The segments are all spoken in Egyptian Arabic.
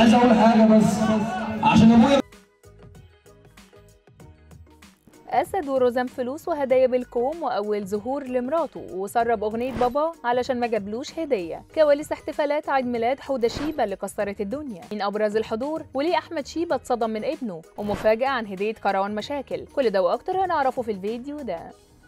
عايز اقول حاجه بس عشان ابويا أسد ورزم فلوس وهدايا بالكوم وأول ظهور لمراته وسرب أغنية بابا علشان ما جابلوش هدية كواليس احتفالات عيد ميلاد حودة شيبة اللي كسرت الدنيا من أبرز الحضور وليه أحمد شيبة اتصدم من ابنه ومفاجأة عن هدية كروان مشاكل كل ده وأكتر هنعرفه في الفيديو ده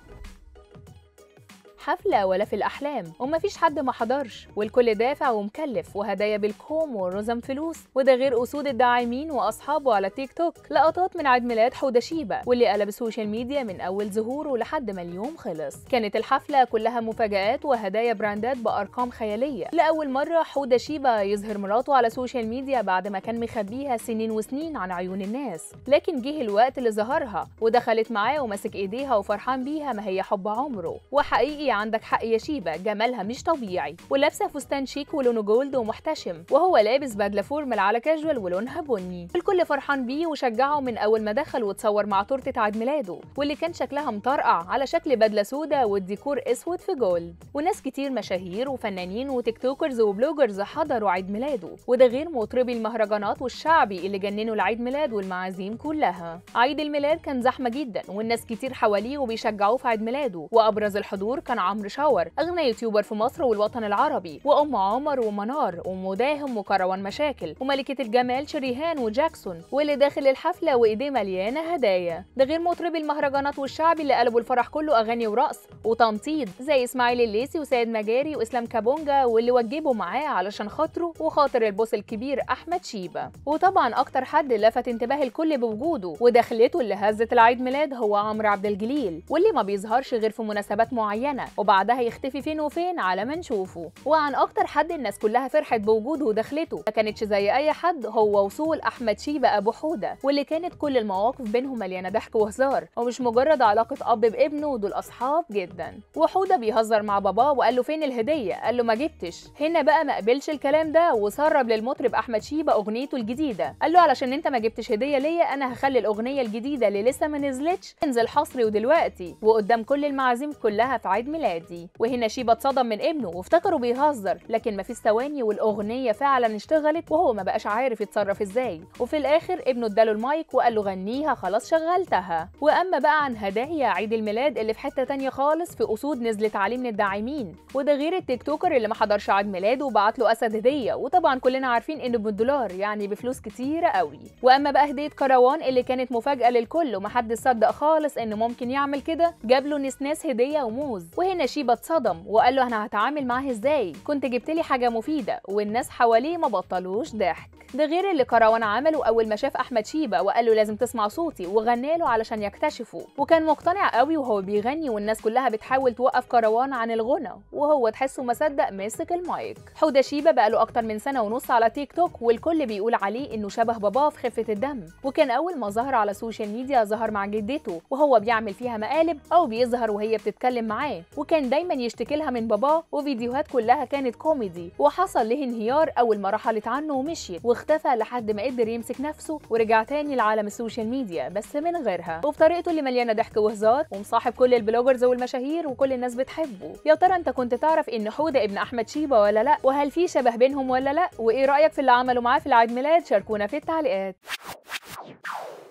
حفلة ولا في الأحلام ومفيش حد ما حضرش والكل دافع ومكلف وهدايا بالكوم ورزم فلوس وده غير أسود الداعمين وأصحابه على تيك توك لقطات من عيد ميلاد حودة شيبة واللي قلب السوشيال ميديا من أول ظهوره لحد ما اليوم خلص كانت الحفلة كلها مفاجآت وهدايا براندات بأرقام خيالية لأول مرة حودة شيبة يظهر مراته على السوشيال ميديا بعد ما كان مخبيها سنين وسنين عن عيون الناس لكن جه الوقت اللي ظهرها ودخلت معاه وماسك ايديها وفرحان بيها ما هي حب عمره وحقيقي عندك حق يا شيبة جمالها مش طبيعي ولابسة فستان شيك ولونه جولد ومحتشم وهو لابس بدلة فورمال على كاجوال ولونها بني الكل فرحان بيه وشجعه من أول ما دخل وتصور مع تورتة عيد ميلاده واللي كان شكلها مطرقع على شكل بدلة سودا والديكور أسود في جولد وناس كتير مشاهير وفنانين وتيك توكرز وبلوجرز حضروا عيد ميلاده وده غير مطربي المهرجانات والشعبي اللي جننوا العيد ميلاد والمعازيم كلها عيد الميلاد كان زحمة جدا والناس كتير حواليه وبيشجعوه في عيد ميلاده وأبرز الحضور كان عمرو شاور أغنى يوتيوبر في مصر والوطن العربي وأم عمر ومنار ومداهم وكروان مشاكل وملكة الجمال شريهان وجاكسون واللي داخل الحفلة وإيديه مليانة هدايا ده غير مطربي المهرجانات والشعبي اللي قلبوا الفرح كله أغاني ورقص وتنطيط زي إسماعيل الليسي وسيد مجاري وإسلام كابونجا واللي وجبوا معاه علشان خاطره وخاطر البوس الكبير أحمد شيبة وطبعا أكتر حد لفت انتباه الكل بوجوده ودخلته اللي هزت العيد ميلاد هو عمرو عبد الجليل واللي ما بيظهرش غير في مناسبات معينة وبعدها يختفي فين وفين على ما نشوفه وعن اكتر حد الناس كلها فرحت بوجوده ودخلته ما كانتش زي اي حد هو وصول احمد شيبة ابو حودة واللي كانت كل المواقف بينهم مليانه ضحك وهزار ومش مجرد علاقه اب بابنه دول اصحاب جدا وحودة بيهزر مع باباه وقال له فين الهديه قال له ما جبتش هنا بقى ما قبلش الكلام ده وسرب للمطرب احمد شيبة اغنيته الجديده قال له علشان انت ما جبتش هديه ليا انا هخلي الاغنيه الجديده اللي لسه ما نزلتش تنزل حصري ودلوقتي وقدام كل المعازيم كلها في عيد ميلادي وهنا شيبة اتصدم من ابنه وافتكروا بيهزر لكن مفيش ثواني والاغنيه فعلا اشتغلت وهو ما بقاش عارف يتصرف ازاي وفي الاخر ابنه اداله المايك وقال له غنيها خلاص شغلتها واما بقى عن هدايا عيد الميلاد اللي في حته تانية خالص في اسود نزلت عليه من الداعمين وده غير التيك توكر اللي ما حضرش عيد ميلاده وبعت له اسد هديه وطبعا كلنا عارفين انه بالدولار يعني بفلوس كتيره قوي واما بقى هديه كروان اللي كانت مفاجاه للكل ومحدش صدق خالص انه ممكن يعمل كده جاب له نسناس هديه وموز وهنا شيبه اتصدم وقال له انا هتعامل معاه ازاي كنت جبت لي حاجه مفيده والناس حواليه ما بطلوش ضحك ده غير اللي كروان عمله اول ما شاف احمد شيبه وقال له لازم تسمع صوتي وغنى له علشان يكتشفه وكان مقتنع قوي وهو بيغني والناس كلها بتحاول توقف كروان عن الغنى وهو تحسه ما صدق ماسك المايك حوده شيبه بقى له اكتر من سنه ونص على تيك توك والكل بيقول عليه انه شبه باباه في خفه الدم وكان اول ما ظهر على السوشيال ميديا ظهر مع جدته وهو بيعمل فيها مقالب او بيظهر وهي بتتكلم معاه وكان دايما يشتكي لها من باباه وفيديوهات كلها كانت كوميدي وحصل له انهيار اول ما رحلت عنه ومشيت واختفى لحد ما قدر يمسك نفسه ورجع تاني لعالم السوشيال ميديا بس من غيرها وبطريقته اللي مليانه ضحك وهزار ومصاحب كل البلوجرز والمشاهير وكل الناس بتحبه يا ترى انت كنت تعرف ان حوده ابن احمد شيبه ولا لا وهل في شبه بينهم ولا لا وايه رايك في اللي عملوا معاه في العيد ميلاد شاركونا في التعليقات